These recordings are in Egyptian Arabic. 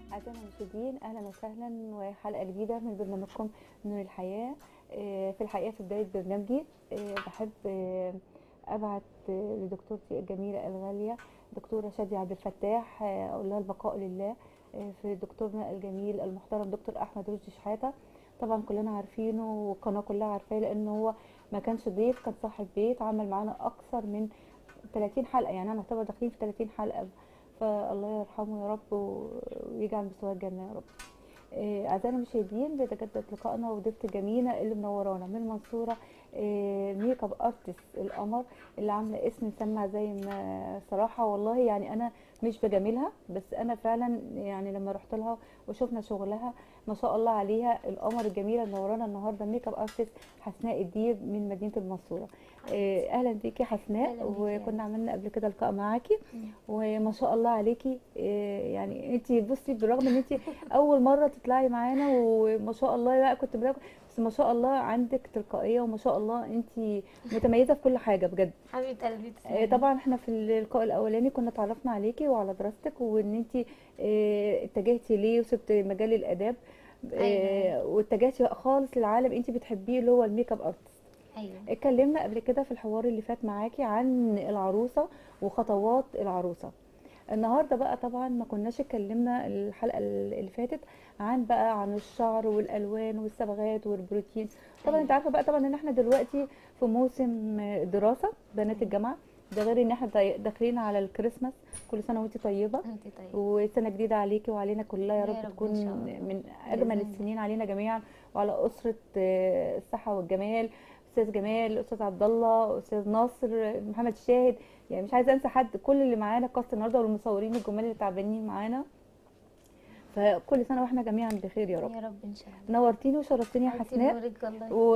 أعزائنا المشاهدين أهلا وسهلا وحلقة جديدة من برنامجكم نور الحياة آه، في الحقيقة في بداية برنامجي آه، بحب آه، أبعت آه، لدكتورتي الجميلة الغالية دكتورة شادية عبد الفتاح آه، أقول لها البقاء لله آه، في دكتورنا الجميل المحترم دكتور أحمد رشدي شحاتة طبعا كلنا عارفينه والقناة كلها عارفاه لأن هو ما كانش ضيف كان صاحب بيت عمل معانا أكثر من 30 حلقة يعني أنا نعتبر داخلين في 30 حلقة فالله يرحمه يا رب و- ويجعل مستواه الجنة يا رب آه، أعزائنا المشاهدين بيتجدد لقائنا وضيفتي الجميلة اللي منورانا من المنصورة آه، ميك اب ارتست القمر اللي عاملة اسم مسمع زي ما صراحة والله يعني أنا مش بجاملها بس أنا فعلا يعني لما رحت لها وشفنا شغلها ما شاء الله عليها القمر الجميلة اللي منورانا النهاردة ميك اب ارتست حسناء الديب من مدينة المنصورة آه، أهلا بيكي حسناء أهلا بيكي يا وكنا عملنا قبل كده لقاء معاكي وما شاء الله عليكي إيه يعني انت بصي بالرغم ان انت اول مره تطلعي معانا وما شاء الله بقى كنت براكم بس ما شاء الله عندك تلقائيه وما شاء الله انت متميزه في كل حاجه بجد حبيبه قلبي إيه تسلمي. طبعا احنا في اللقاء الاولاني كنا اتعرفنا عليكي وعلى دراستك وان انت إيه اتجهتي ليه وسبت مجال الاداب إيه أيوة. واتجهتي بقى خالص للعالم انت بتحبيه اللي هو الميك اب ارتست ايوه اتكلمنا قبل كده في الحوار اللي فات معاكي عن العروسة وخطوات العروسة النهارده بقى طبعا ما كناش اتكلمنا الحلقة اللي فاتت عن بقى عن الشعر والالوان والصبغات والبروتين طبعا أيوة. انت عارفه بقى طبعا ان احنا دلوقتي في موسم دراسه بنات الجامعه ده غير ان احنا دا- داخلين على الكريسماس كل سنه وانت طيبه انت طيب وسنه جديده عليكي وعلينا كلها يا يا رب, رب إن تكون شاء الله. من بإذن اجمل الله. السنين علينا جميعا وعلى اسره آه، الصحه والجمال استاذ جمال استاذ عبد الله استاذ ناصر محمد شاهد يعني مش عايزه انسى حد كل اللي معانا كاست النهارده والمصورين الجمال اللي تعبانين معانا فكل سنه واحنا جميعا بخير يا رب يا رب ان شاء الله نورتيني وشرفتيني يا أنت حسناء نورك والله و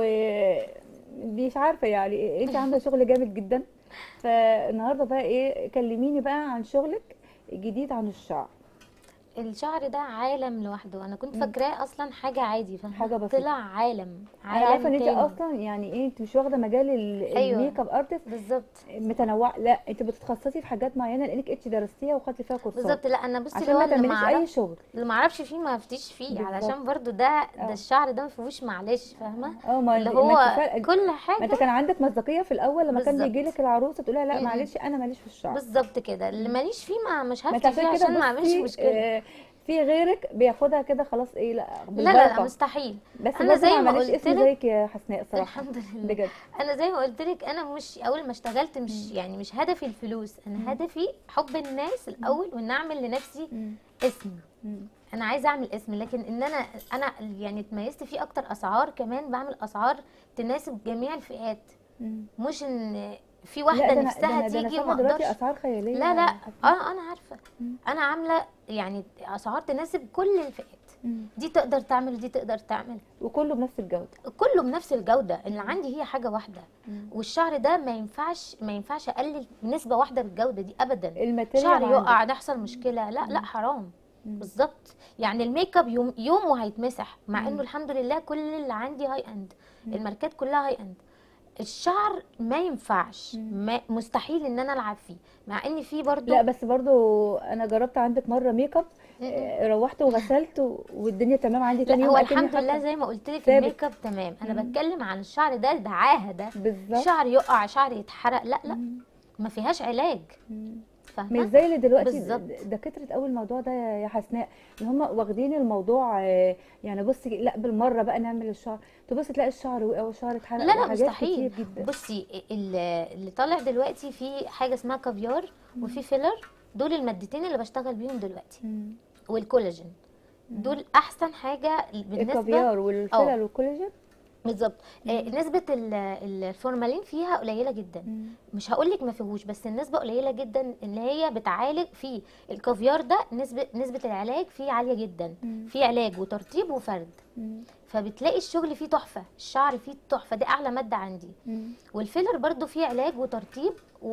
مش عارفه يعني انت عامله شغل جامد جدا فالنهارده بقى ايه كلميني بقى عن شغلك جديد عن الشعر الشعر ده عالم لوحده انا كنت مم. فاكراه اصلا حاجه عادي فاهمه حاجة بسيطة. طلع عالم انا عالم عارفه ان انت تاني. اصلا يعني ايه انت مش واخده مجال ال- أيوة. الميك اب ارتست بالظبط متنوع لا انت بتتخصصي في حاجات معينه لانك انت درستيها وخدتي فيها كورسات بالظبط لا انا بصي عشان اللي هو ما اللي تعمليش ما اي اعرف شغل اللي ما اعرفش فيه ما افتيش فيه بالظبط. علشان برضو ده آه. ده الشعر ده ما فيهوش معلش فاهمه اه ما اللي ما هو انت فعلا- كل ما حاجه انت كان عندك مصداقيه في الاول لما كان بالظبط. بيجي لك العروسه تقول لها لا م-م. معلش انا ماليش في الشعر بالظبط كده اللي ماليش فيه ما مش ما انت هفتي فيه عشان كده عشان ما اعملش بصي مشكله آه، في غيرك بياخدها كده خلاص ايه لا لا لا لا بالبركه مستحيل بس أنا برضه زي ما ما عملتش قلت اسم لك- زيك يا حسناء صراحه الحمد لله بجد انا زي ما قلت لك انا مش اول ما اشتغلت مش يعني مش هدفي الفلوس انا هدفي حب الناس الاول وان اعمل لنفسي مم. اسم مم. انا عايزه اعمل اسم لكن ان انا انا يعني اتميزت فيه اكتر اسعار كمان بعمل اسعار تناسب جميع الفئات مم. مش ان في لا واحده ده أنا- ده نفسها أنا- ده أنا تيجي شايفة وما دلوقتي اقدرش اسعار خياليه لا لا اه انا عارفه مم. انا عامله يعني اسعار تناسب كل الفئات مم. دي تقدر تعمل ودي تقدر تعمل وكله بنفس الجوده كله بنفس الجوده اللي عندي هي حاجه واحده مم. والشعر ده ما ينفعش ما ينفعش اقلل نسبه واحده بالجوده دي ابدا الماتيريال شعر عندك. يقع تحصل مشكله لا لا حرام مم. بالظبط يعني الميك اب يوم يوم وهيتمسح مع مم. انه الحمد لله كل اللي عندي هاي اند مم. الماركات كلها هاي اند الشعر ما ينفعش مم. ما مستحيل ان انا العب فيه مع ان في برضو لا بس برضو انا جربت عندك مره ميك اب آه، روحت وغسلت و- والدنيا تمام عندي تاني لا يوم هو أكني الحمد لله حاطة- زي ما قلت لك ثابت. الميك اب تمام انا مم. بتكلم عن الشعر ده ده عاهه بالظبط شعر يقع شعر يتحرق لا لا مم. ما فيهاش علاج مم. مش فاهمه زي اللي دلوقتي بالظبط. ده كترت قوي الموضوع ده يا حسناء ان هم واخدين الموضوع آه، يعني بصي لا بالمره بقى نعمل الشعر تبصي تلاقي الشعر وقع والشعر اتحرق لا لا وحاجات مستحيل كتير جدا بصي ال- اللي طالع دلوقتي في حاجه اسمها كافيار وفي فيلر دول المادتين اللي بشتغل بيهم دلوقتي مم. والكولاجين دول احسن حاجه بالنسبه الكافيار والفلل والكولاجين بالظبط آه، نسبه ال- الفورمالين فيها قليله جدا مم. مش هقول لك ما فيهوش بس النسبه قليله جدا ان هي بتعالج في الكافيار ده نسبه نسبه العلاج فيه عاليه جدا مم. في علاج وترطيب وفرد مم. فبتلاقي الشغل فيه تحفه الشعر فيه تحفه دي اعلى ماده عندي مم. والفيلر برضو فيه علاج وترطيب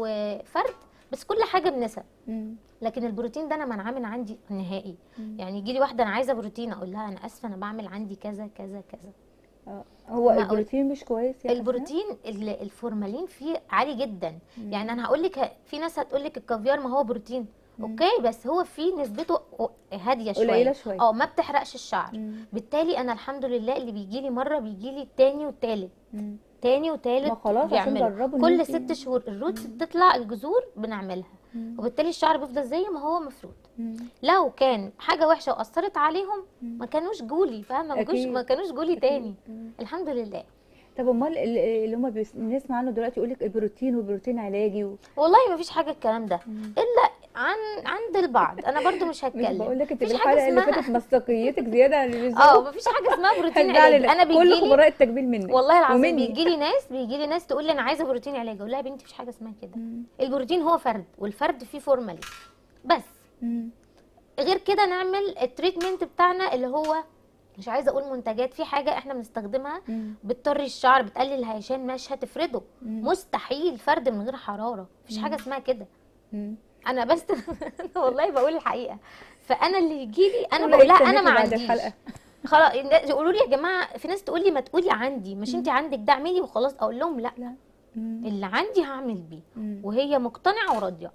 وفرد بس كل حاجه بنسب مم. لكن البروتين ده انا منعاه من عندي نهائي مم. يعني يجي لي واحده انا عايزه بروتين اقول لها انا اسفه انا بعمل عندي كذا كذا كذا آه. هو ما أقول- البروتين مش كويس يا حسناء؟ البروتين ال- الفورمالين فيه عالي جدا يعني انا هقول لك في ناس هتقول لك الكافيار ما هو بروتين اوكي بس هو في نسبته هاديه شويه قليله شويه اه ما بتحرقش الشعر مم. بالتالي انا الحمد لله اللي بيجي لي مره بيجي لي التاني والتالت مم. تاني ما وتالت خلاص عشان بيعملوا جربوا إن كل انتي- ست شهور الروتس بتطلع الجذور بنعملها مم. وبالتالي الشعر بيفضل زي ما هو مفروض مم. لو كان حاجه وحشه واثرت عليهم مم. ما كانوش جولي فاهمه ما جوش أكيد. ما كانوش جولي تاني مم. الحمد لله طب امال ال- اللي هم بنسمع عنه دلوقتي يقول لك البروتين وبروتين علاجي و... والله ما فيش حاجه الكلام ده مم. الا عن عند البعض انا برضو مش مش هتكلم بقول لك انت في مفيش حاجة الحلقه اللي اسمها- فاتت مصداقيتك زياده عن اللزوم اه مفيش حاجه اسمها بروتين هرجع علاجي لك. انا كل بيجي لي خبراء التجميل منك والله العظيم ومني. بيجي لي ناس بيجي لي ناس تقول لي انا عايزه بروتين علاجي اقول لها يا بنتي مفيش حاجه اسمها كده مم. البروتين هو فرد والفرد فيه فورمالين بس مم. غير كده نعمل التريتمنت بتاعنا اللي هو مش عايزه اقول منتجات في حاجه احنا بنستخدمها مم. بتطري الشعر بتقلل الهيشان مش هتفرده مم. مستحيل فرد من غير حراره مفيش حاجه اسمها كده مم. انا بس أنا والله بقول الحقيقه فانا اللي يجي لي انا ولا بقول لها انا يستنيكي ما بعد عنديش الحلقة. خلاص يقولوا لي يا جماعه في ناس تقول لي ما تقولي عندي مش انت عندك ده اعملي وخلاص اقول لهم لا لا مم. اللي عندي هعمل بيه مم. وهي مقتنعه وراضيه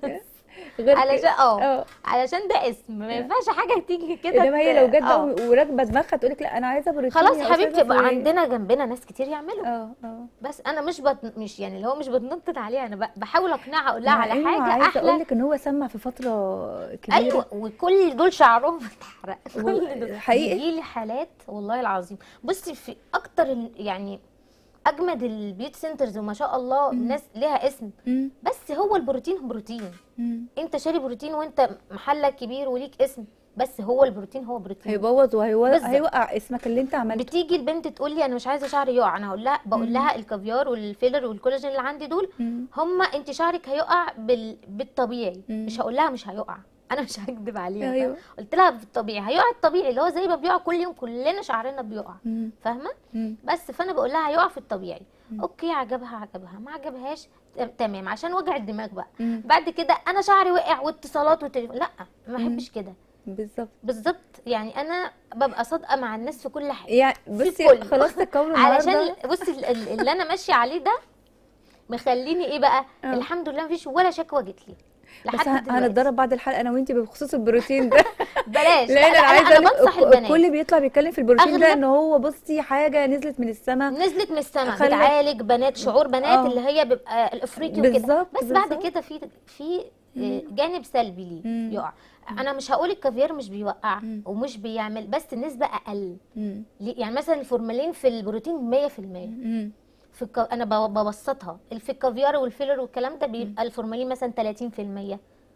غير علشان كده. اه اه علشان ده اسم ما ينفعش حاجه تيجي كده انما هي ت- لو جت آه. بقى وراكبه دماغها تقول لك لا انا عايزه بروتين خلاص يا يا حبيبتي أستاذة يبقى فلان. عندنا جنبنا ناس كتير يعملوا اه اه بس انا مش بت... مش يعني اللي هو مش بتنطط عليها انا ب- بحاول اقنعها اقول لها مع على إنه حاجه عايزه احلى اقول لك ان هو سمع في فتره كبيره ايوه وكل دول شعرهم اتحرق و- كل دول حقيقي؟ بيجي لي حالات والله العظيم بصي في اكتر ال- يعني اجمد البيوت سنترز وما شاء الله الناس ليها اسم مم. بس هو البروتين بروتين مم. انت شاري بروتين وانت محلك كبير وليك اسم بس هو البروتين هو بروتين هيبوظ وهيوقع بالظبط. هيوقع اسمك اللي انت عملته بتيجي البنت تقول لي انا مش عايزه شعري يقع انا هقول لها بقول لها الكافيار والفيلر والكولاجين اللي عندي دول مم. هما انت شعرك هيقع بال... بالطبيعي مم. مش هقول لها مش هيقع انا مش هكدب عليها أيوة. أيوة. قلت لها بالطبيعي هيقع الطبيعي اللي هو زي ما بيقع كل يوم كلنا شعرنا بيقع مم. فاهمه مم. بس فانا بقول لها هيقع في الطبيعي اوكي عجبها عجبها ما عجبهاش ت- تمام عشان وجع الدماغ بقى مم. بعد كده انا شعري وقع واتصالات وتليفون لا ما بحبش كده بالظبط بالظبط يعني انا ببقى صادقه مع الناس في كل حاجه يعني الكل. بصي خلاص القول علشان النهارده بصي ال- ال- اللي انا ماشيه عليه ده مخليني ايه بقى آه. الحمد لله مفيش ولا شكوى جت لي بس لحد هن- دلوقتي هنتدرب بعد الحلقه انا وانتي بخصوص البروتين ده بلاش لان لا انا عايزه انا أقولك بنصح الك- البنات الكل بيطلع بيتكلم في البروتين ده أغلب- ان هو بصي حاجه نزلت من السماء نزلت من السماء خلت- بتعالج بنات شعور بنات آه. اللي هي بيبقى الافريقي وكده بالظبط، بس بعد بالظبط. كده في في آه، جانب سلبي ليه مم. يقع انا مش هقول الكافيار مش بيوقع مم. ومش بيعمل بس النسبه اقل مم. ليه؟ يعني مثلا الفورمالين في البروتين 100% مم. في الك... انا ب- ببسطها في الكافيار والفيلر والكلام ده بيبقى الفورمالين مثلا 30%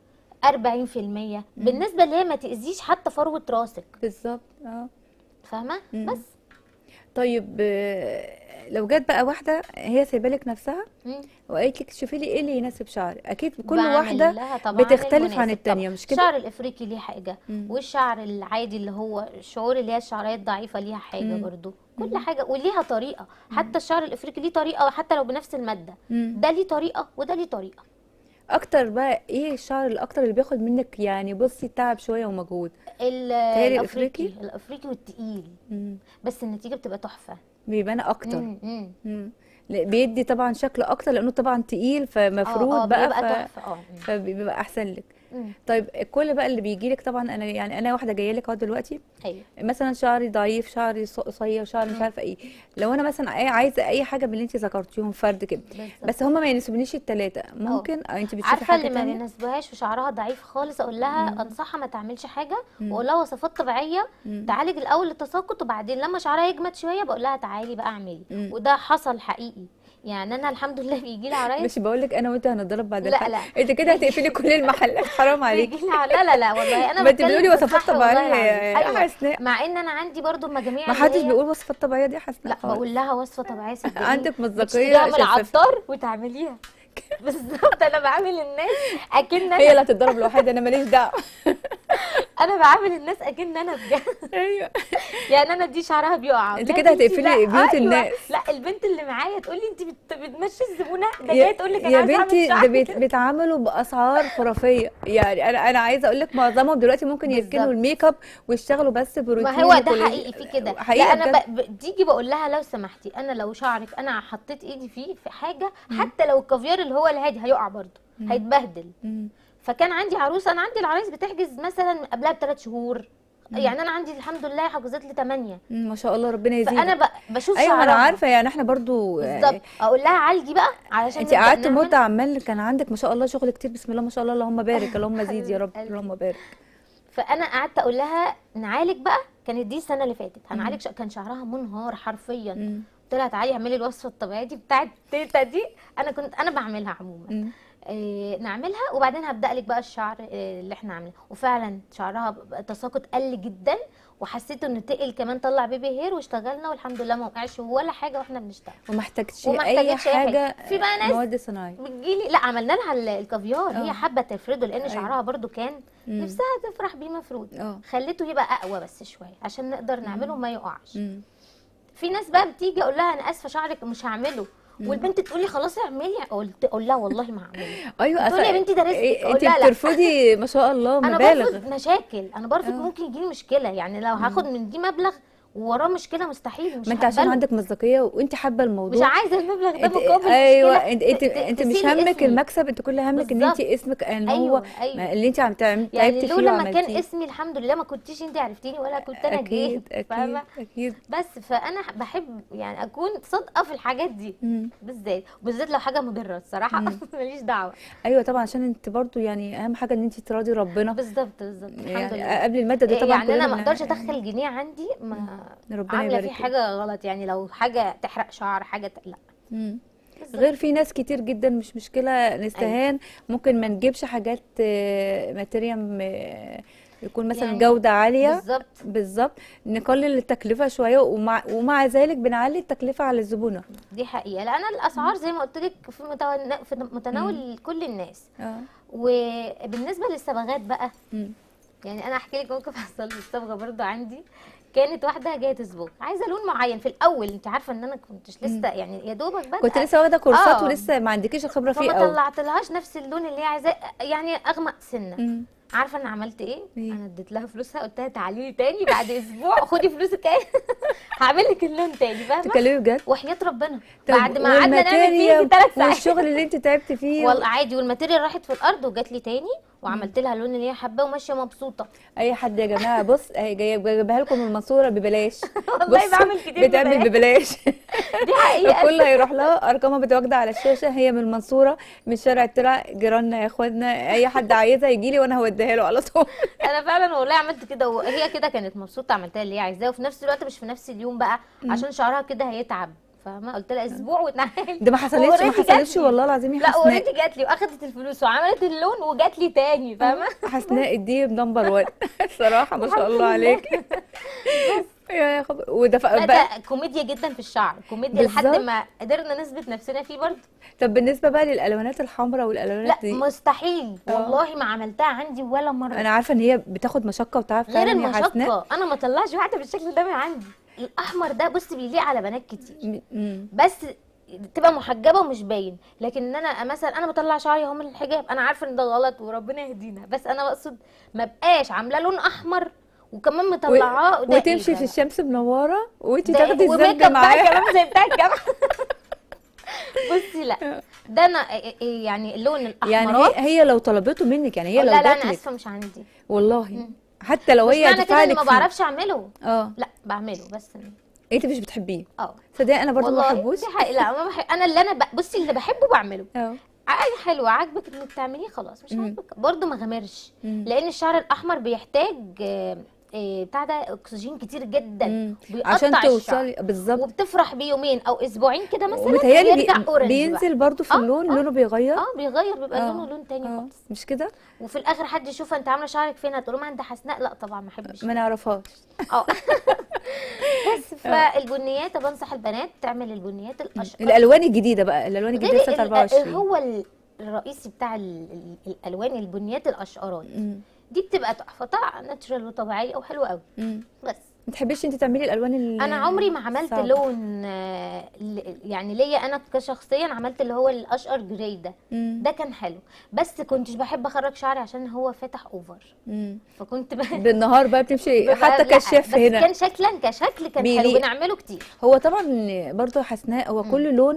40% بالنسبه اللي هي ما تاذيش حتى فروه راسك بالظبط اه فاهمه مم. بس طيب آه، لو جت بقى واحده هي سايبه لك نفسها مم. وقالت لك شوفي لي ايه اللي يناسب شعري اكيد كل بعمل واحده لها طبعاً بتختلف عن المناسب التانية طبعاً. مش كده الشعر الافريقي ليه حاجه مم. والشعر العادي اللي هو الشعور اللي هي الشعريه الضعيفه ليها حاجه مم. برضو كل حاجه وليها طريقه حتى الشعر الافريقي ليه طريقه حتى لو بنفس الماده مم. ده ليه طريقه وده ليه طريقه اكتر بقى ايه الشعر الاكتر اللي بياخد منك يعني بصي تعب شويه ومجهود ال- تهيألي الافريقي الأفريقي؟ الافريقي والتقيل مم. بس النتيجه بتبقى تحفه بيبان اكتر مم، مم. مم. لا، بيدي طبعا شكل اكتر لانه طبعا تقيل اه فمفروض اه بقى بيبقى ف... تحفه اه مم. فبيبقى احسن لك مم. طيب كل بقى اللي بيجي لك طبعا انا يعني انا واحده جايه لك اهو دلوقتي ايوه مثلا شعري ضعيف شعري ص- قصير شعري مش عارفه ايه لو انا مثلا أي- عايزه اي حاجه من اللي انت ذكرتيهم فرد كده بالظبط. بس هما ما يناسبنيش الثلاثه ممكن او انت بتشوفي عارفه حاجه اللي ما تانية بيناسبهاش وشعرها ضعيف خالص اقول لها انصحها ما تعملش حاجه مم. واقول لها وصفات طبيعيه مم. تعالج الاول التساقط وبعدين لما شعرها يجمد شويه بقول لها تعالي بقى اعملي مم. وده حصل حقيقي يعني انا الحمد لله بيجي لي عرايس مش بقول لك انا وانت هنتضرب بعد لا، الحلقه لا. انت كده هتقفلي كل المحلات حرام عليكي بيجي لي ع- لا لا لا والله انا ما انت بتكلم بتقولي في وصفات الصح والله طبيعيه العظيم. يا أيوة. حسناء مع ان انا عندي برضو مجاميع ما اللي حدش هي- بيقول وصفات طبيعيه دي يا حسناء لا خالص. بقول لها وصفه طبيعيه صدقيني عندك مصداقيه تشتريها من شفافة. العطار وتعمليها بالظبط انا بعمل الناس اكن هي انا اللي هتتضرب لوحدها انا ماليش دعوه انا بعامل الناس اكن انا بجد ايوه يعني انا دي شعرها بيقع انت لا كده يا بنتي هتقفلي لا. بيوت أيوة. الناس. لا البنت اللي معايا تقول لي انت بت... بتمشي الزبونه ده يا- جايه تقول لك انا يا عايزه بنتي اعمل ده شعر بيت- كده. بيتعاملوا باسعار خرافيه يعني انا انا عايزه اقول لك معظمهم دلوقتي ممكن يركنوا بالظبط. الميك اب ويشتغلوا بس بروتين ما هو ده وكولاجين. حقيقي في كده حقيقي لا انا بجد. ب... ب... تيجي بقول لها لو سمحتي انا لو شعرك انا حطيت ايدي فيه في حاجه حتى لو الكافيار اللي هو الهادي هيقع برضه هيتبهدل مم. فكان عندي عروسه انا عندي العرايس بتحجز مثلا قبلها بثلاث شهور يعني انا عندي الحمد لله حجزت لي 8 مم، ما شاء الله ربنا يزيدك فانا ب- بشوف ايوه انا شعرها. عارفه يعني احنا برضو بالظبط اقول لها عالجي بقى علشان انت نبدأ قعدت نعمل. مده عمال كان عندك ما شاء الله شغل كتير بسم الله ما شاء الله اللهم بارك اللهم زيد يا رب قلبي. اللهم بارك فانا قعدت اقول لها نعالج بقى كانت دي السنه اللي فاتت هنعالج ش... كان شعرها منهار حرفيا مم. قلت لها تعالي اعملي الوصفه الطبيعيه دي بتاعت تيتا دي انا كنت انا بعملها عموما مم. إيه نعملها وبعدين هبدا لك بقى الشعر إيه اللي احنا عاملينه وفعلا شعرها ب- تساقط قل جدا وحسيت انه تقل كمان طلع بيبي هير واشتغلنا والحمد لله ما وقعش ولا حاجه واحنا بنشتغل وما احتاجتش وما اي احتاجتش أي حاجة. حاجه في بقى ناس مواد صناعيه بتجيلي لا عملنا لها ال- الكافيار آه. هي حابه تفرده لان أيوة. شعرها برضو كان مم. نفسها تفرح بيه مفرود اه خليته يبقى اقوى بس شويه عشان نقدر نعمله ما يقعش مم. في ناس بقى بتيجي اقول لها انا اسفه شعرك مش هعمله والبنت تقول لي خلاص اعملي قلت اقول لها والله ما هعمله ايوه تقولي يا بنتي ده رزقك. إيه، أقول انت لها لا. بترفضي ما شاء الله انا مبالغ برفض مشاكل انا برفض آه. ممكن يجيلي مشكله يعني لو هاخد من دي مبلغ ووراه مشكله مستحيل مش ما انت عشان هقبله. عندك مصداقيه وانت حابه الموضوع مش عايزه المبلغ ده انت مقابل ايوه مشكلة انت انت, ت- ت- انت مش تسيلي همك اسمي. المكسب انت كل همك ان انت بالظبط. اسمك ان هو ايوه ايوه اللي انت عم تعم- يعني تعبتي فيه لولا ما كان وعملتيه اسمي الحمد لله ما كنتيش انت عرفتيني ولا كنت انا اكيد جيت اكيد فاهمه اكيد بس فانا بحب يعني اكون صادقه في الحاجات دي مم. بالذات وبالذات لو حاجه مضره الصراحه ماليش دعوه ايوه طبعا عشان انت برضو يعني اهم حاجه ان انت تراضي ربنا بالظبط بالظبط الحمد يعني لله قبل الماده دي إيه طبعا يعني انا كلنا ما بنع- اقدرش ادخل جنيه عندي ما ربنا عامله يبارك فيه لك. حاجه غلط يعني لو حاجه تحرق شعر حاجه ت... لا مم. بالظبط. غير في ناس كتير جدا مش مشكله نستهان ممكن ما نجيبش حاجات آه، ماتيريال آه، يكون مثلا يعني جوده عاليه بالظبط بالظبط نقلل التكلفه شويه ومع ومع ذلك بنعلي التكلفه على الزبونه دي حقيقه لان الاسعار زي ما قلت لك في متون- في متناول كل الناس اه وبالنسبه للصبغات بقى مم. يعني انا احكي لك موقف حصل لي الصبغه برضو عندي كانت واحده جايه تصبغ عايزه لون معين في الاول انت عارفه ان انا كنتش لسه يعني يا دوبك بادئه كنت لسه واخده كورسات آه. ولسه ما عندكيش الخبره فيه فما قوي طلعتلهاش نفس اللون اللي هي عايزاه يعني اغمق سنه مم. عارفه انا عملت ايه؟ إيه؟ انا اديت لها فلوسها قلت لها تعالي لي تاني بعد اسبوع خدي فلوسك تاني هعمل لك اللون تاني فاهمه؟ تتكلمي بجد وحياه ربنا طب بعد ما قعدنا نعمل فيه والماتيريال ثلاث ساعات والشغل اللي انت تعبت فيه والله عادي والماتيريال راحت في الارض وجات لي تاني وعملت لها اللون اللي هي حباه وماشيه مبسوطه اي حد يا جماعه بص اهي جايب- جايبها لكم من المنصوره ببلاش والله بصوا، بعمل كتير بتعمل ببلاش دي حقيقه الكل هيروح لها ارقامها متواجده على الشاشه هي من المنصوره من شارع الترع جيراننا يا اخواتنا اي حد عايزها يجي لي وانا هوديها له على طول انا فعلا والله عملت كده وهي كده كانت مبسوطه عملتها اللي هي عايزاه وفي نفس الوقت مش في نفس اليوم بقى عشان شعرها كده هيتعب فاهمه قلت لها اسبوع واتنقل ده ما حصلتش ما وأوريدي جات حصلتش لي. والله العظيم يا لا حسناء اوريدي جات لي واخدت الفلوس وعملت اللون وجات لي تاني فاهمه حسناء دي نمبر 1 صراحه ما شاء الله عليك يا خبر وده ف- لا بقى ده كوميديا جدا في الشعر كوميديا لحد بالظبط. ما قدرنا نثبت نفسنا فيه برضه طب بالنسبه بقى للالوانات الحمراء والالوانات لا دي مستحيل آه. والله ما عملتها عندي ولا مره انا عارفه ان هي بتاخد مشقه وتعب غير فعلا يا حسناء المشقه انا ما طلعش واحده بالشكل ده من عندي الاحمر ده بصي بيليق على بنات كتير م- م. بس تبقى محجبه ومش باين لكن ان انا مثلا انا بطلع شعري اهو من الحجاب انا عارفه ان ده غلط وربنا يهدينا بس انا بقصد ما بقاش عامله لون احمر وكمان مطلعاه ده إيه وتمشي ده؟ في الشمس منوره وانت ده تاخدي إيه؟ وميك الزبده اب بقى معاها كمان زي بتاع الجامعه بصي لا ده انا إيه- إيه يعني اللون يعني الاحمرات هي, هي لو طلبته منك يعني هي لو لا لا انا جاتلك اسفه مش عندي والله حتى لو مش هي معنى كده هتدفع اني لك ما فيه. بعرفش اعمله اه لا بعمله بس انت مش بتحبيه اه صدقني انا برضه ما والله بحبوش دي حقيقة لا ما بحب انا اللي انا ب... بصي اللي بحبه بعمله اه عادي حلو عاجبك انك تعمليه خلاص مش مم. عاجبك برضه ما غامرش مم. لان الشعر الاحمر بيحتاج آه، آه، بتاع ده اكسجين كتير جدا مم. بيقطع عشان الشعر. توصلي بالظبط وبتفرح بيه يومين او اسبوعين كده مثلا ومتهيألي ويرجع بي... اورنج بينزل برضه في آه، اللون آه. لونه بيغير بقى. اه بيغير بيبقى آه. لونه لون تاني اه خالص مش كده وفي الاخر حد يشوف انت عامله شعرك فين هتقول ما انت حسناء لا طبعا ما احبش ما نعرفهاش اه بس فالبنيات بنصح البنات تعمل البنيات الاشقر الالوان الجديده بقى الالوان الجديده غير سنه ال- 24 هو ال- الرئيسي بتاع ال- ال- الالوان البنيات الاشقرات مم. دي بتبقى تحفه طبعا ناتشرال وطبيعيه وحلوه قوي مم. بس ما تحبيش انت تعملي الالوان ال- انا عمري ما عملت صعبة. لون آه، ل- يعني ليا انا كشخصيا عملت اللي هو الاشقر جراي ده مم. ده كان حلو بس كنتش بحب اخرج شعري عشان هو فاتح اوفر مم. فكنت ب... بالنهار بقى بتمشي ببقى- حتى لا، كشاف بس هنا كان شكلا كشكل كان حلو بيليق. بنعمله كتير هو طبعا برضه حسناء هو كل لون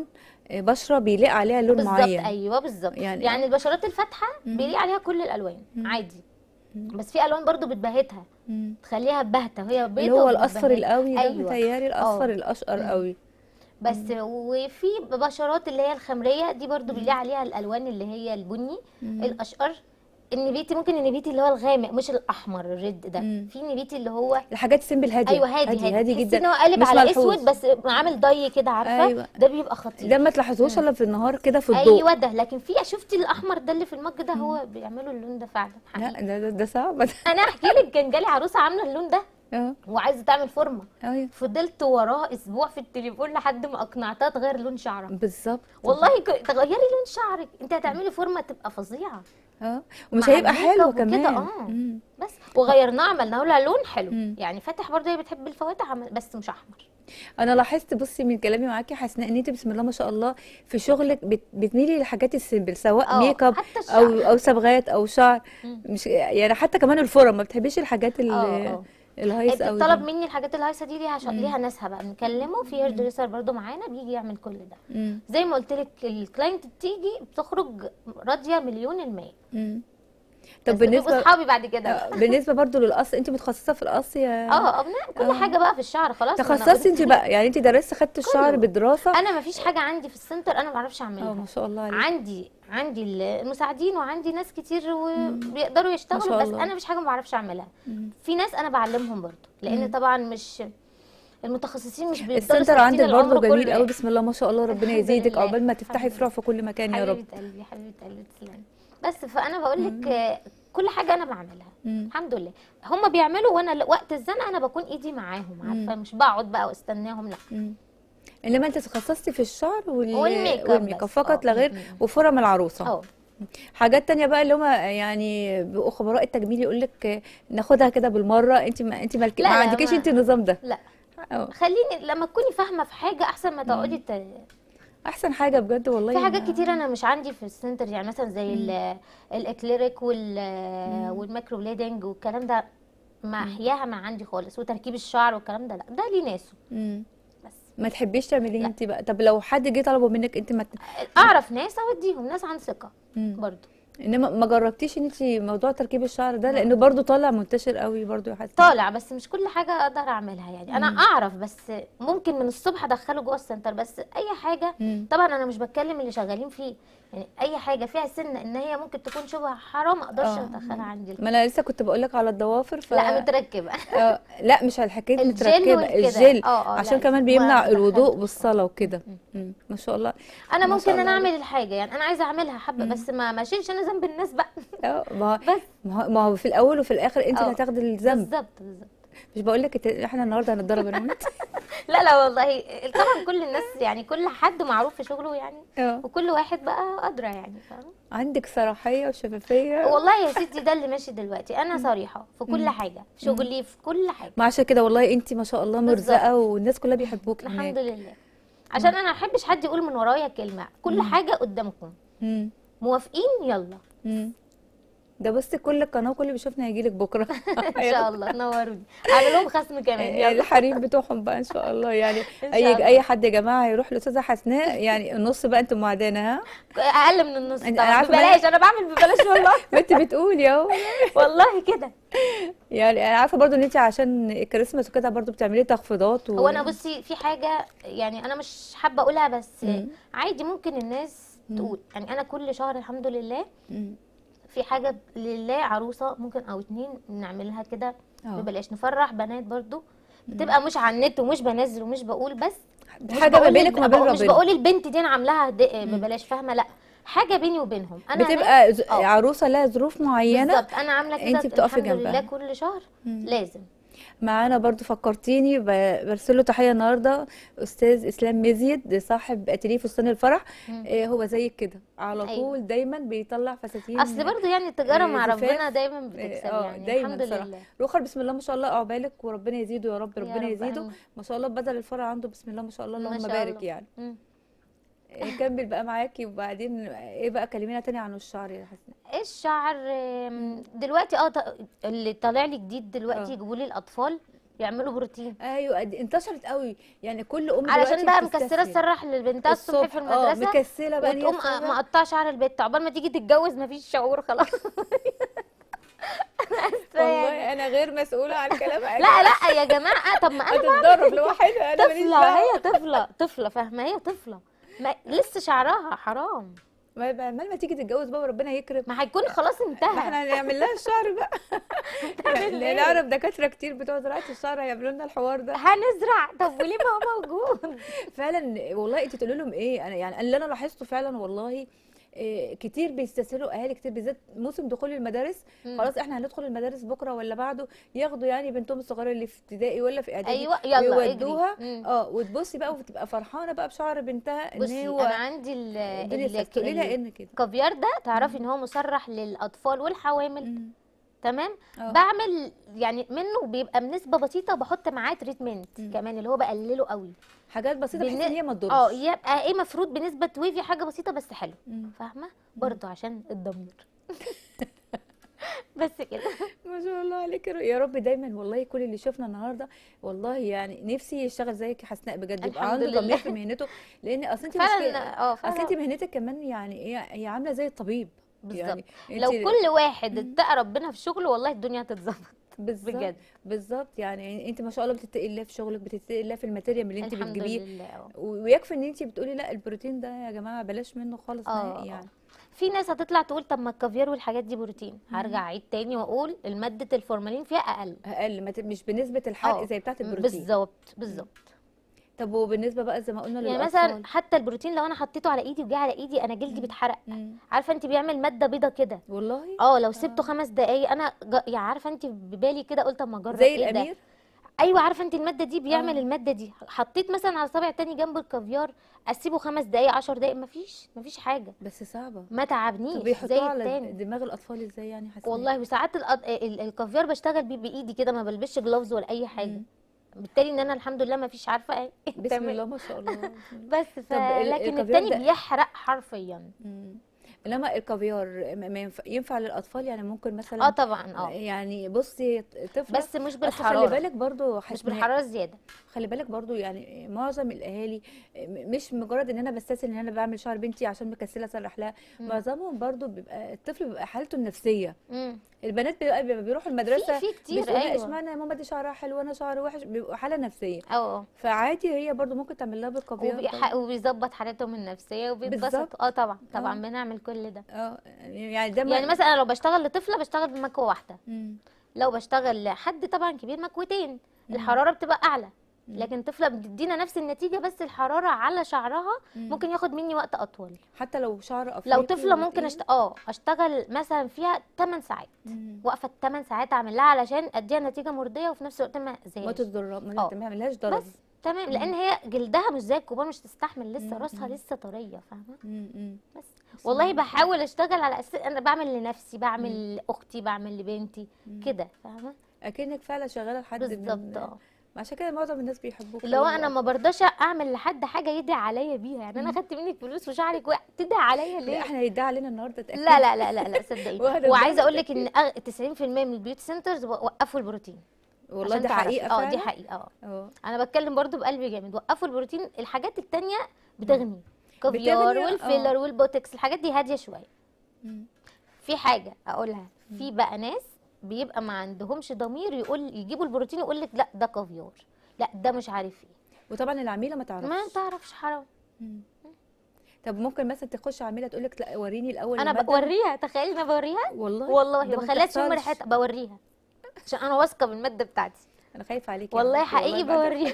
آه، بشره بيليق عليها لون بالظبط معين ايوه بالظبط يعني- يعني, يعني البشرات الفاتحه مم. بيليق عليها كل الالوان مم. عادي مم. بس في الوان برضو بتبهتها مم. تخليها باهته وهي بيضه اللي هو الاصفر وبتبهتها. القوي ده أيوة. متهيألي الاصفر آه. الاشقر مم. قوي بس وفي بشرات اللي هي الخمريه دي برضو بيليق عليها الالوان اللي هي البني مم. الاشقر النبيتي ممكن النبيتي اللي هو الغامق مش الاحمر الريد ده مم. في نبيتي اللي هو الحاجات السيمبل هاديه ايوه هادي هادي, هادي تحسي جدا ان هو قالب مش على ملحوظ. اسود بس عامل ضي كده عارفه أيوة. ده بيبقى خطير ده ما تلاحظوش الا في النهار كده في الضوء ايوه ده لكن في شفتي الاحمر ده اللي في المج ده هو بيعملوا اللون ده فعلا لا حقيقي ده ده, ده صعب انا احكي لك كان جالي عروسه عامله اللون ده اه وعايزه تعمل فورمه ايوه فضلت وراها اسبوع في التليفون لحد ما اقنعتها تغير لون شعرها بالظبط والله ك- تغيري لون شعرك انت هتعملي فورمه تبقى فظيعه اه ومش مع هيبقى الميك حلو اب وكده، كمان آه. مم. بس وغيرناه عملنا لها لون حلو مم. يعني فاتح برضه هي بتحب الفواتح عمل- بس مش احمر انا لاحظت بصي من كلامي معاكي حاسه ان انت بسم الله ما شاء الله في شغلك بت- بتميلي للحاجات السيمبل سواء آه، ميك اب حتى الشعر او او صبغات او شعر مم. مش يعني حتى كمان الفورم ما بتحبيش الحاجات ال- اه اه الهايص قوي طلب دي. مني الحاجات الهايصه دي ليها ش... مم. ليها ناسها بقى بنكلمه في هير دريسر برضه معانا بيجي يعمل كل ده مم. زي ما قلت لك الكلاينت بتيجي بتخرج راضيه مليون المية مم. طب بس بيبقوا بالنسبه اصحابي بعد كده آه، بالنسبه برضو للقص انت متخصصه في القص يا اه ابناء كل آه. حاجه بقى في الشعر خلاص ما أنا تخصصتي قلت انت بقى يعني انت درست خدت الشعر كله. بالدراسه انا ما فيش حاجه عندي في السنتر انا ما بعرفش اه اعملها ما شاء الله عليك عندي عندي المساعدين وعندي ناس كتير وبيقدروا ما يشتغلوا شاء بس الله. انا مش حاجه ما بعرفش اعملها مم. في ناس انا بعلمهم برضو لان مم. طبعا مش المتخصصين مش بيفضلوا السنتر ثابتين عندك برضو العمر جميل كله. قوي بسم الله ما شاء الله ربنا الحمد يزيدك لله. عقبال ما تفتحي الحمد فروع في كل مكان يا رب حبيبه قلبي حبيبه قلبي تسلمي بس فانا بقول لك آه، كل حاجه انا بعملها مم. الحمد لله هم بيعملوا وانا ل- وقت الزنقه انا بكون ايدي معاهم عارفه مش بقعد بقى واستناهم لا مم. انما انت تخصصتي في الشعر وال... والميك اب والميك اب بس. فقط آه. لا غير مم. وفرم العروسه اه حاجات تانية بقى اللي هم يعني بيبقوا خبراء التجميل يقول لك ناخدها كده بالمره انت ما انت مالك لا، ما لا، عندكيش ما- انت النظام ده لا اه خليني لما تكوني فاهمه في حاجه احسن ما تقعدي ت... احسن حاجه بجد والله في حاجات ما- كتير انا مش عندي في السنتر يعني مثلا زي ال- الاكليريك وال والمايكرو بليدنج والكلام ده ما احياها ما عندي خالص وتركيب الشعر والكلام ده لا ده ليه ناسه مم. بس ما تحبيش تعمليه لا. انت بقى طب لو حد جه طلبه منك انت ما ت- اعرف ناس اوديهم ناس عن ثقه مم. برضو انما ما جربتيش ان انت موضوع تركيب الشعر ده لانه برضو طالع منتشر قوي برضو يا حسن طالع بس مش كل حاجه اقدر اعملها يعني انا اعرف بس ممكن من الصبح ادخله جوه السنتر بس اي حاجه مم. طبعا انا مش بتكلم اللي شغالين فيه يعني اي حاجه فيها سن ان هي ممكن تكون شبه حرام ما اقدرش آه. ادخلها عندي ما انا لسه كنت بقول لك على الضوافر ف... لا متركبه آه لا مش على الحكايه الجل متركبه والكده. الجل آه، آه، عشان لا، كمان ما بيمنع الوضوء دخلتش. بالصلاه وكده مم. ما شاء الله انا ما شاء ممكن انا الله اعمل الحاجه يعني انا عايزه اعملها حبه بس ما ما اشيلش انا ذنب الناس بقى اه ما هو بس ما هو- ما هو في الاول وفي الاخر انت اللي آه. هتاخدي الذنب بالظبط بالظبط مش بقول لك احنا النهارده هنتضرب انا وانت لا لا والله طبعا كل الناس يعني كل حد معروف في شغله يعني اه وكل واحد بقى ادرى يعني فاهمه عندك صراحيه وشفافيه والله يا ستي ده اللي ماشي دلوقتي انا صريحه في كل حاجه في شغلي في كل حاجه ما عشان كده والله انت ما شاء الله مرزقه والناس كلها بيحبوك الحمد هناك لله عشان انا ما احبش حد يقول من ورايا كلمه كل حاجه قدامكم مم. موافقين يلا مم. ده بصي كل القناه كل اللي بيشوفنا هيجي لك بكره ان شاء الله نوروني اعمل لهم خصم كمان يلا الحريم بتوعهم بقى ان شاء الله يعني إن شاء اي الله. اي حد يا جماعه هيروح لاستاذه حسناء يعني النص بقى انتم معدانا ها اقل من النص أنا طبعا عارفة ببلاش انا بعمل ببلاش والله ما انت بتقولي اهو والله كده يعني انا عارفه برضو ان انت عشان الكريسماس وكده برضو بتعملي تخفيضات و... هو انا بصي في حاجه يعني انا مش حابه اقولها بس مم. عادي ممكن الناس تقول يعني انا كل شهر الحمد لله مم. في حاجه لله عروسه ممكن او اتنين نعملها كده اه. ببلاش نفرح بنات برضو بتبقى مش على النت ومش بنزل ومش بقول بس مش حاجه ما بقول بينك للب- وما بين مش ربنا بقول البنت دي انا عاملاها د- ببلاش فاهمه لا حاجه بيني وبينهم انا هناك- بتبقى ز- اه. عروسه لها ظروف معينه بالظبط انا عامله كده انتي بتقفي الحمد جنبها. لله كل شهر لازم معانا برضو فكرتيني ب- برسله تحيه النهارده استاذ اسلام مزيد صاحب اتيليه فستان الفرح آه هو زيك كده على أيوة. طول دايما بيطلع فساتين اصل برضو يعني التجاره آه، مع زفاف. ربنا دايما بتكسب اه يعني دايما الحمد صراحة. لله رخر بسم الله ما شاء الله عقبالك وربنا يزيده يا رب يا ربنا رب، يزيده آمين. ما شاء الله بدل الفرع عنده بسم الله ما شاء الله ما اللهم شاء بارك الله. يعني مم. آه، كمل بقى معاكي وبعدين ايه بقى كلمينا تاني عن الشعر يا حسناء الشعر آم، دلوقتي اه ط- اللي طالع لي جديد دلوقتي اه. يجيبوا لي الاطفال يعملوا بروتين ايوه دي انتشرت قوي يعني كل ام علشان دلوقتي بقى مكسره بتستسهل. تسرح لبنتها الصبح في الصبح، اه المدرسه مكسله بقى إن هي وتقوم تسرح. مقطعه شعر البت عقبال ما تيجي تتجوز مفيش شعور خلاص والله انا غير مسؤوله عن كلامها لا لا يا جماعه طب ما انا هتتدرب لوحدها انا ماليش طفله دعوه هي طفله طفله فاهمه هي طفله ما لسه شعرها حرام ما يبقى عمال ما تيجي تتجوز بقى وربنا يكرم ما هيكون خلاص ما انتهى احنا هنعمل لها الشعر بقى تعمل لا- إيه؟ نعرف دكاتره كتير بتوع زراعه الشعر هيعملوا لنا الحوار ده هنزرع طب وليه ما هو موجود فعلا والله انت تقولي لهم ايه انا يعني اللي انا لاحظته فعلا والله إيه كتير بيستسهلوا اهالي كتير بالذات موسم دخول المدارس مم. خلاص احنا هندخل المدارس بكره ولا بعده ياخدوا يعني بنتهم الصغيره اللي في ابتدائي ولا في اعدادي ايوه يلا ويودوها اجري مم. اه وتبصي بقى وتبقى فرحانه بقى بشعر بنتها ان بصي هو انا عندي ال الدنيا ال- سهلة. تقولي لها ال- ان كده الكافيار ده تعرفي ان هو مسرح للاطفال والحوامل مم. تمام اه. بعمل يعني منه بيبقى بنسبه بسيطه بحط معاه تريتمنت مم. كمان اللي هو بقلله قوي حاجات بسيطه بحيث بالن- ان هي ما تضرش اه يبقى ايه مفروض بنسبه ويفي حاجه بسيطه بس حلو مم. فاهمه برضه عشان الضمير بس كده ما شاء الله عليك يا رب- يا رب دايما والله كل اللي شفنا النهارده والله يعني نفسي يشتغل زيك يا حسناء بجد يبقى الحمد عنده ضمير لله. في مهنته لان اصل انت فعلا مش اه اصل انت فعلا مهنتك كمان يعني هي هي عامله زي الطبيب بالظبط يعني لو انت كل واحد اتقى ربنا في شغله والله الدنيا هتتظبط بالظبط بجد بالظبط يعني انت ما شاء الله بتتقي الله في شغلك بتتقي الله في الماتيريال اللي انت الحمد بتجيبيه لله اه و- ويكفي ان انت بتقولي لا البروتين ده يا جماعه بلاش منه خالص اه نهائي اه يعني في ناس هتطلع تقول طب ما الكافيار والحاجات دي بروتين هرجع اعيد تاني واقول المادة الفورمالين فيها اقل اقل ما ت- مش بنسبه الحرق اه زي بتاعه البروتين بالظبط بالظبط طب وبالنسبه بقى زي ما قلنا يعني للاطفال مثلا حتى البروتين لو انا حطيته على ايدي وجه على ايدي انا جلدي بيتحرق مم. عارفه انت بيعمل ماده بيضه كده والله اه لو سبته آه. خمس دقايق انا ج... يعني عارفه انت ببالي كده قلت اما اجرب زي ايه ده الامير ايوه عارفه انت الماده دي بيعمل آه. الماده دي حطيت مثلا على صابع تاني جنب الكافيار اسيبه خمس دقايق عشر دقايق مفيش مفيش حاجه بس صعبه ما طب تعبنيش زي بيحطوها على التاني دماغ الاطفال ازاي يعني حسنا والله وساعات الأط... ال- الكافيار بشتغل بيه بايدي كده ما بلبسش جلوفز ولا اي حاجه مم. بالتالي ان انا الحمد لله ما فيش عارفه ايه بسم تعمل- الله ما شاء الله بسم الله. بس ف... طب ال- لكن الكافيار التاني ده- بيحرق حرفيا مم. انما الكافيار ما ما ينفع, ينفع للاطفال يعني ممكن اه مثلا طبعا اه يعني بصي طفل بس مش خلي بالحراره بالك برضو مش حسناء بالحراره الزياده خلي بالك برضو يعني معظم الاهالي م- مش مجرد ان انا بستسهل ان انا بعمل شعر بنتي عشان مكسله اسرح لها مم. معظمهم برضو بيبقى الطفل بيبقى حالته النفسيه مم. البنات بيبقى بيبقى بيروحوا المدرسه في في كتير بيسألوا ايوه اشمعنى يا ماما دي شعرها حلو وانا شعري وحش بيبقوا حاله نفسيه اه فعادي هي برضو ممكن تعمل لها بالكافيار وبيح- وبيظبط حالتهم النفسيه بالظبط. وبيتبسطوا اه طبعا طبعا آه. بنعمل كل ده اه يعني ده يعني مثلا أنا لو بشتغل لطفله بشتغل بمكوه واحده مم. لو بشتغل لحد طبعا كبير مكوتين مم. الحراره بتبقى اعلى مم. لكن طفله بتدينا نفس النتيجه بس الحراره على شعرها مم. ممكن ياخد مني وقت اطول حتى لو شعر افريقي لو طفله ممكن وتقيل. أشت... اه اشتغل مثلا فيها 8 ساعات مم. واقفه 8 ساعات اعمل لها علشان اديها نتيجه مرضيه وفي نفس الوقت ما ما اذيهاش تتضرر ما اه. تعملهاش ضرر بس تمام لان هي جلدها مش زي الكبار مش تستحمل لسه مم. راسها مم. لسه طريه فاهمه مم. مم. بس بسم والله الله. بحاول اشتغل على اساس انا بعمل لنفسي بعمل لاختي بعمل لبنتي مم. كده فاهمه اكنك فعلا شغاله لحد بالظبط من اه عشان كده معظم الناس بيحبوك اللي هو والله. انا ما برضاش اعمل لحد حاجه يدعي عليا بيها يعني انا مم. خدت منك فلوس وشعرك وقع تدعي عليا لا ليه احنا هيدعي علينا النهارده تأكيد. لا لا لا لا لا صدقيني وأنا وعايزه بجد اقول لك ان أغ- 90% من البيوتي سنترز وقفوا البروتين والله عشان دي تعرفي. حقيقه اه فعلا دي حقيقه اه اه انا بتكلم برضو بقلبي جامد وقفوا البروتين الحاجات التانية بتغني كافيار بتغني، آه. والفيلر والبوتكس الحاجات دي هاديه شويه مم. في حاجه اقولها في بقى ناس بيبقى ما عندهمش ضمير يقول يجيبوا البروتين يقول لك لا ده كافيار لا ده مش عارف ايه وطبعا العميله ما تعرفش ما تعرفش حرام مم. طب ممكن مثلا تخش عميله تقول لك لا وريني الاول انا المادة. بوريها تخيلي انا بوريها والله والله ده ما بخليها تشم بتحصلش. ريحتها بوريها عشان انا واثقه بالماده بتاعتي انا خايفه عليك يا والله بنتي، حقيقي بعد- بوريها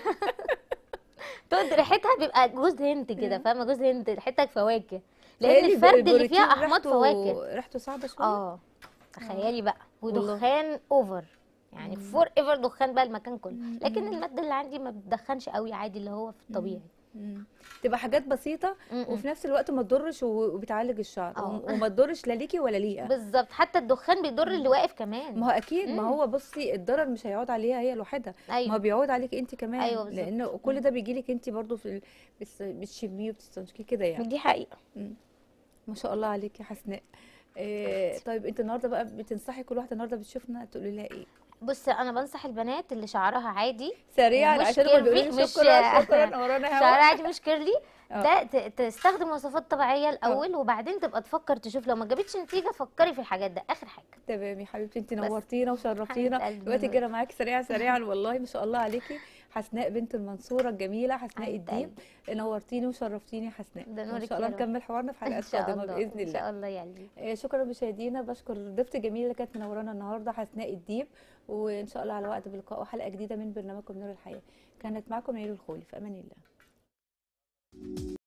تقعد ريحتها بيبقى جوز هند كده فاهمه جوز هند ريحتها فواكه لان تهيألي الفرد اللي فيها البروتين احماض ريحته- فواكه ريحته صعبه شويه اه تخيلي بقى والله. ودخان اوفر يعني فور ايفر دخان بقى المكان كله مم. لكن الماده اللي عندي ما بتدخنش قوي عادي اللي هو في الطبيعي مم. تبقى حاجات بسيطه م-م. وفي نفس الوقت ما تضرش و- وبتعالج الشعر اه. وم- وما تضرش لا ليكي ولا ليها بالظبط حتى الدخان بيضر اللي واقف كمان ما هو اكيد ما مم. هو بصي الضرر مش هيعود عليها هي لوحدها ما هو ايوه بيعود عليك انت كمان أيوة بالظبط. لان كل ده بيجي لك انت برضو في ال- بتس- بتشميه وبتستنشقيه كده يعني دي حقيقه ما شاء الله عليك يا حسناء إيه طيب انت النهارده بقى بتنصحي كل واحده النهارده بتشوفنا تقولي لها ايه بص انا بنصح البنات اللي شعرها عادي سريعا مش عشان هم بيقولوا كيرلي، لي مش- شكرا شكرا ورانا شعرها هوا عادي مش كيرلي آه. ده ت- تستخدم وصفات طبيعيه الاول وبعدين تبقى تفكر تشوف لو ما جابتش نتيجه فكري في الحاجات ده اخر حاجه تمام يا حبيبتي انت بس. نورتينا وشرفتينا حبيبة قلبي دلوقتي نور. كده معاكي سريعا سريعا والله ما شاء الله عليكي حسناء بنت المنصوره الجميله حسناء حبيبة الديب نورتيني وشرفتيني يا حسناء ده ان نورك شاء الله يا رب. نكمل حوارنا في ان حلقات شاء قادمه الله باذن ان الله شاء الله يا قلبي آه، شكرا مشاهدينا بشكر ضيفتي الجميله اللي كانت منورانا النهارده حسناء الديب وان شاء الله على وقت بلقاء وحلقه جديده من برنامجكم نور الحياه كانت معكم نيل الخولي في امان الله